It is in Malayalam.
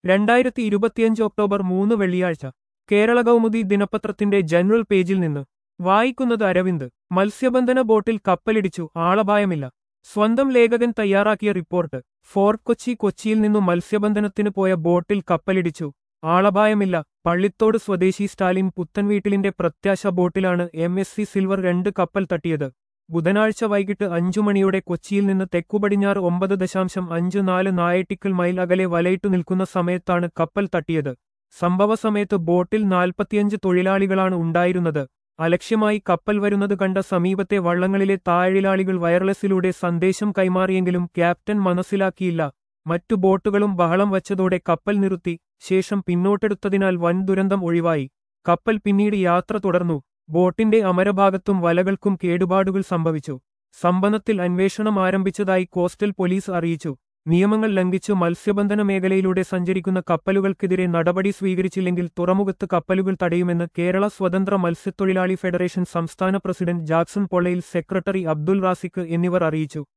രണ്ടായിരത്തി ഇരുപത്തിയഞ്ച് ഒക്ടോബർ മൂന്ന് വെള്ളിയാഴ്ച കേരള കൗമുദി ദിനപത്രത്തിന്റെ ജനറൽ പേജിൽ നിന്ന് വായിക്കുന്നത് അരവിന്ദ് മത്സ്യബന്ധന ബോട്ടിൽ കപ്പലിടിച്ചു ആളപായമില്ല സ്വന്തം ലേഖകൻ തയ്യാറാക്കിയ റിപ്പോർട്ട് ഫോർട്ട് കൊച്ചി കൊച്ചിയിൽ നിന്നു മത്സ്യബന്ധനത്തിന് പോയ ബോട്ടിൽ കപ്പലിടിച്ചു ആളപായമില്ല പള്ളിത്തോട് സ്വദേശി സ്റ്റാലിൻ പുത്തൻവീട്ടിലിന്റെ പ്രത്യാശ ബോട്ടിലാണ് എം എസ് സി സിൽവർ രണ്ട് കപ്പൽ തട്ടിയത് ബുധനാഴ്ച വൈകിട്ട് അഞ്ചു മണിയോടെ കൊച്ചിയിൽ നിന്ന് തെക്കുപടിഞ്ഞാറ് ഒമ്പത് ദശാംശം അഞ്ച് നാല് നായട്ടിക്കൽ മൈൽ അകലെ വലയിട്ടു നിൽക്കുന്ന സമയത്താണ് കപ്പൽ തട്ടിയത് സംഭവ സമയത്ത് ബോട്ടിൽ നാൽപ്പത്തിയഞ്ച് തൊഴിലാളികളാണ് ഉണ്ടായിരുന്നത് അലക്ഷ്യമായി കപ്പൽ വരുന്നത് കണ്ട സമീപത്തെ വള്ളങ്ങളിലെ താഴിലാളികൾ വയർലെസ്സിലൂടെ സന്ദേശം കൈമാറിയെങ്കിലും ക്യാപ്റ്റൻ മനസ്സിലാക്കിയില്ല മറ്റു ബോട്ടുകളും ബഹളം വച്ചതോടെ കപ്പൽ നിർത്തി ശേഷം പിന്നോട്ടെടുത്തതിനാൽ വൻ ദുരന്തം ഒഴിവായി കപ്പൽ പിന്നീട് യാത്ര തുടർന്നു ബോട്ടിന്റെ അമരഭാഗത്തും വലകൾക്കും കേടുപാടുകൾ സംഭവിച്ചു സംഭവത്തിൽ അന്വേഷണം ആരംഭിച്ചതായി കോസ്റ്റൽ പോലീസ് അറിയിച്ചു നിയമങ്ങൾ ലംഘിച്ചു മത്സ്യബന്ധന മേഖലയിലൂടെ സഞ്ചരിക്കുന്ന കപ്പലുകൾക്കെതിരെ നടപടി സ്വീകരിച്ചില്ലെങ്കിൽ തുറമുഖത്ത് കപ്പലുകൾ തടയുമെന്ന് കേരള സ്വതന്ത്ര മത്സ്യത്തൊഴിലാളി ഫെഡറേഷൻ സംസ്ഥാന പ്രസിഡന്റ് ജാക്സൺ പൊള്ളയിൽ സെക്രട്ടറി അബ്ദുൽ റാസിക്ക് എന്നിവർ അറിയിച്ചു